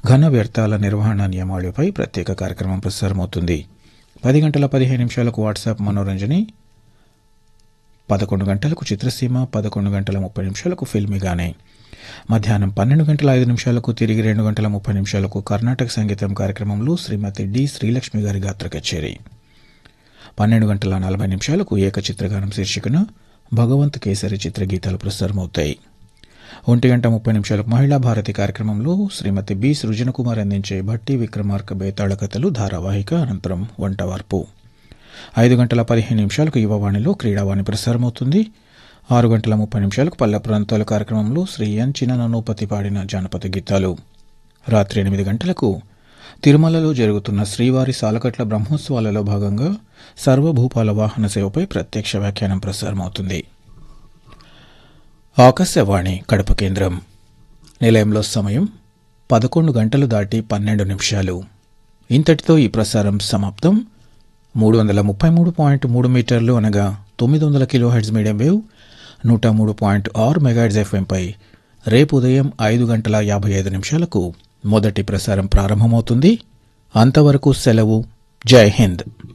ఘన వ్యర్థాల నిర్వహణ నియమావళిపై ప్రత్యేక కార్యక్రమం ప్రసారమవుతుంది పది గంటల పదిహేను నిమిషాలకు వాట్సాప్ మనోరంజని పదకొండు గంటలకు చిత్రసీమ పదకొండు గంటల ముప్పై నిమిషాలకు ఫిల్మిగానే మధ్యాహ్నం పన్నెండు గంటల ఐదు నిమిషాలకు తిరిగి రెండు గంటల ముప్పై నిమిషాలకు కర్ణాటక సంగీతం కార్యక్రమంలో శ్రీమతి డి శ్రీలక్ష్మి గారి గాత్ర కచేరీ పన్నెండు గంటల నలభై నిమిషాలకు ఏకచిత్రగానం శీర్షికన భగవంత్ కేసరి చిత్రగీతాలు ప్రసారమవుతాయి ఒంటి గంట ముప్పై నిమిషాలకు మహిళా భారతి కార్యక్రమంలో శ్రీమతి బి సృజనకుమార్ అందించే భట్టి విక్రమార్క బేతాళ కథలు ధారావాహిక అనంతరం వంటవార్పు ఐదు గంటల పదిహేను నిమిషాలకు యువవాణిలో క్రీడావాణి ప్రసారమవుతుంది ఆరు గంటల ముప్పై నిమిషాలకు పల్లె ప్రాంతాల కార్యక్రమంలో శ్రీ ఎన్ చిన్నననోపతి పాడిన జానపద గీతాలు రాత్రి ఎనిమిది గంటలకు తిరుమలలో జరుగుతున్న శ్రీవారి సాలకట్ల బ్రహ్మోత్సవాలలో భాగంగా సర్వభూపాల వాహన సేవపై ప్రత్యక్ష వ్యాఖ్యానం ప్రసారమవుతుంది ఆకాశవాణి కడప కేంద్రం నిలయంలో సమయం పదకొండు గంటలు దాటి పన్నెండు నిమిషాలు ఇంతటితో ఈ ప్రసారం సమాప్తం మూడు వందల ముప్పై మూడు పాయింట్ మూడు మీటర్లు అనగా తొమ్మిది వందల కిలో హెడ్స్ మీడియం వేవ్ నూట మూడు పాయింట్ ఆరు మెగాహెడ్స్ ఎఫ్ఎంపై రేపు ఉదయం ఐదు గంటల యాభై ఐదు నిమిషాలకు మొదటి ప్రసారం ప్రారంభమవుతుంది అంతవరకు సెలవు జై హింద్